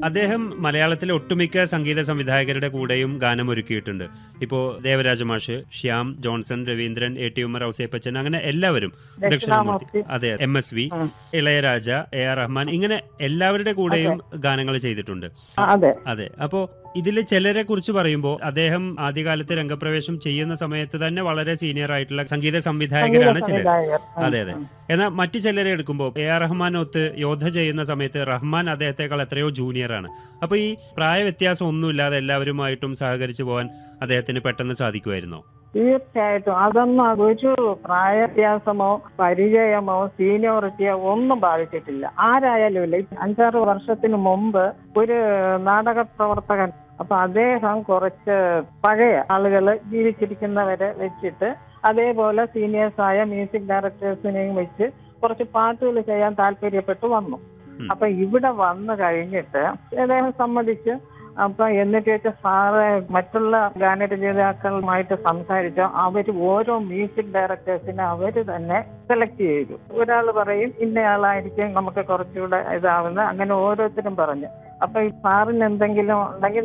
അദ്ദേഹം മലയാളത്തിലെ ഒട്ടുമിക്ക സംഗീത സംവിധായകരുടെ കൂടെയും ഗാനം ഒരുക്കിയിട്ടുണ്ട് ഇപ്പോ ദേവരാജ മാഷ് ശ്യാം ജോൺസൺ രവീന്ദ്രൻ എ ടി ഉമ്മർ ഔസേപ്പച്ചൻ അങ്ങനെ എല്ലാവരും ദക്ഷിണാമൂർത്തി ദക്ഷിണാമൂർത്തി അതെ എം എസ് വി ഉം. ഇളയരാജ എ ആർ റഹ്മാൻ ഇങ്ങനെ എല്ലാവരുടെ കൂടെയും ഗാനങ്ങൾ ചെയ്തിട്ടുണ്ട് ആ, അതെ അതെ അപ്പോ ഇതിൽ ചിലരെ കുറിച്ച് പറയുമ്പോൾ അദ്ദേഹം ആദ്യകാലത്ത് രംഗപ്രവേശം ചെയ്യുന്ന സമയത്ത് തന്നെ വളരെ സീനിയർ ആയിട്ടുള്ള സംഗീത സംവിധായകരാണ് സംഗീത ചിലർ സംവിധായകർ. ഉം, അതെ, അതെ. ഉം. എന്നാൽ മറ്റു ചിലരെ എടുക്കുമ്പോൾ എ ആർ റഹ്മാനൊത്ത് യോദ്ധ ചെയ്യുന്ന സമയത്ത് റഹ്മാൻ അദ്ദേഹത്തെക്കാൾ എത്രയോ ജൂനിയറാണ് അപ്പൊ ഈ പ്രായ വ്യത്യാസം ഒന്നുമില്ലാതെ എല്ലാവരുമായിട്ടും സഹകരിച്ചു പോകാൻ അദ്ദേഹത്തിന് പെട്ടെന്ന് സാധിക്കുമായിരുന്നോ തീർച്ചയായിട്ടും അതൊന്നും ഒരു പ്രായ വ്യത്യാസമോ പരിചയമോ സീനിയോറിറ്റിയോ ഒന്നും ബാധിച്ചിട്ടില്ല ആരായാലും ഇല്ല ഈ അഞ്ചാറ് വർഷത്തിന് മുമ്പ് ഒരു നാടക പ്രവർത്തകൻ അപ്പൊ അദ്ദേഹം കുറച്ച് പഴയ ആളുകൾ ജീവിച്ചിരിക്കുന്നവരെ വെച്ചിട്ട് അതേപോലെ സീനിയേഴ്സായ മ്യൂസിക് ഡയറക്ടേഴ്സിനെയും വെച്ച് കുറച്ച് പാട്ടുകൾ ചെയ്യാൻ താല്പര്യപ്പെട്ടു വന്നു ഉം. അപ്പൊ ഇവിടെ വന്നു കഴിഞ്ഞിട്ട് അദ്ദേഹം സമ്മതിച്ച് അപ്പൊ എന്നിട്ട് വെച്ച സാറ് മറ്റുള്ള ഗാനരചയിതാക്കളുമായിട്ട് സംസാരിച്ചു അവർ ഓരോ മ്യൂസിക് ഡയറക്ടേഴ്സിനെ അവർ തന്നെ സെലക്ട് ചെയ്തു ഒരാൾ പറയും ഇന്നയാളായിരിക്കും നമുക്ക് കുറച്ചുകൂടെ ഇതാവുന്ന അങ്ങനെ ഓരോരുത്തരും പറഞ്ഞു അപ്പൊ ഈ സാറിന് എന്തെങ്കിലും ഉണ്ടെങ്കിൽ